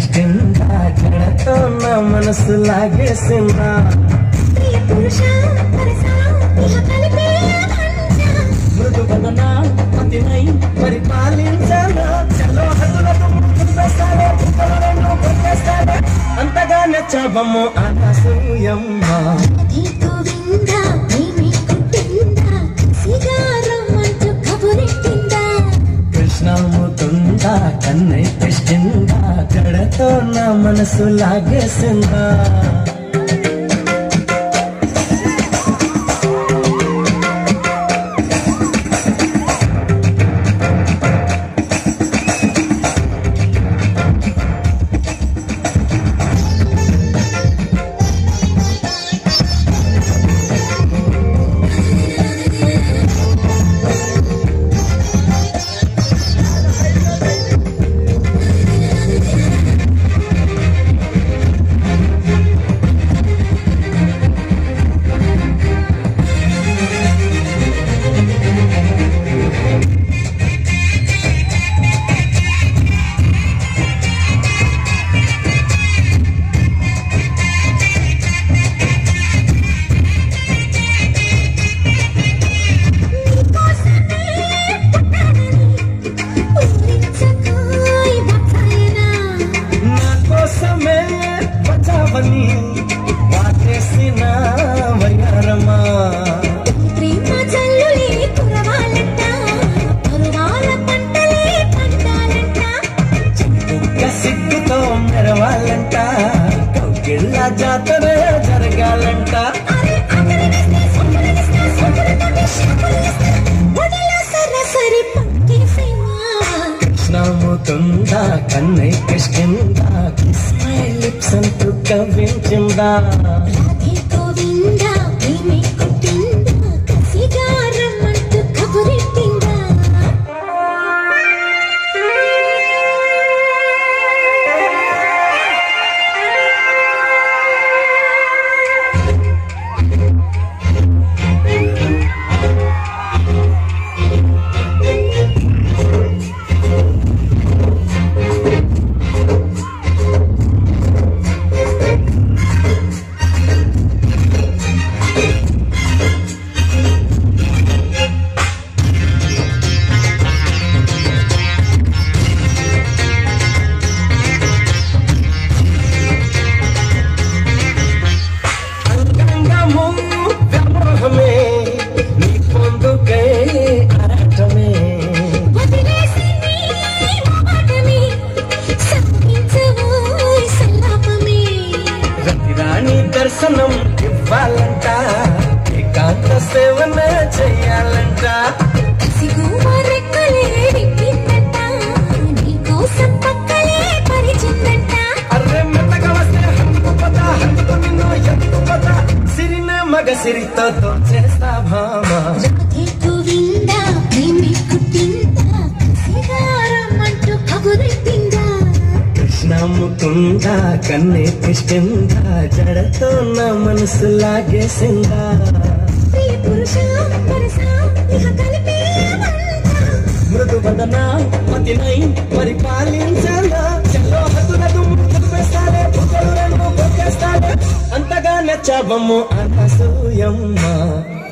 కిష్టిందా జడతో నా మనసు లాగేసిందా ప్రియ పురుష పరస ఇహ కలిపే మంచ మృదు వదన అతినై పరిపాలించాలా చలో హద్దులతో ముందుకేస్తాడే చుక్కలు రెండు కొట్టేస్తాడే అంతగా నచ్చబమ్ము అనసూయమ్మ అదే గోవింద ప్రేమి కుట్టిందా సిగారం అంటూ కబురెట్టిందా కృష్ణముతుందా కన్నై కిష్టిందా జడతో నా మనసు లాగేసిందా నీకోసమే పుట్టానని ఊరించకోయ్ బకాయనా నా కోసమే వచ్చావని వాటేసిన వయ్యారమ్మా ప్రేమ జల్లులే కురవాలంట పరువాల పంటలే పండాలంట ఒక్క సిగ్గుతో మెరవాలంట కౌగిళ్ళ జాతర జరగాలంట అరే అతనినిస్తే సొంతనిస్తే సొంతనితోటి షాపులిస్తే ఒడిలో సరాసరి పక్కేసేమా కృష్ణముతుందా కన్నై కిష్కిందా మై లిప్స్ అంటూ కవ్వించిందా రాధే గోవింద ప్రేమే కుట్టిందా కసిగారం అంటూ కబురెట్టిందా అంగంగము వ్యామోహమే నీ పొందుకై ఆరాటమే వదిలేసి నీ మాటని సంగించవోయ్ సల్లాపమే రతిరాణి దర్శనం ఇవ్వాలంట ఏకాంత సేవన చెయ్యాలంట కసిగుమ రెక్కలే విప్పిందంట నీకోసం పక్కలే పరిచిందంట అర్రె మెత్తగా వస్తే హంతు పద హంతుకు నిన్ను ఎంతు పద సిరిన మగ సిరితో చేస్తా భామ రాధే గోవింద ప్రేమి కుట్టిందా సిగారం అంటూ కబురెట్టిందా కృష్ణముతుందా కన్నే కిష్టిందా జడతో నా మనసు లాగేసిందా ప్రియ పురుష పరస ఇహ కలిపే మంచ మృదు వదన మతినై పరిపాలించాలా చలో హద్దులదు ముందుకు వేస్తాడే బుగ్గలు రెండు కొట్టేస్తాడే అంతగా నచ్చావమ్ము అనసూయమ్మ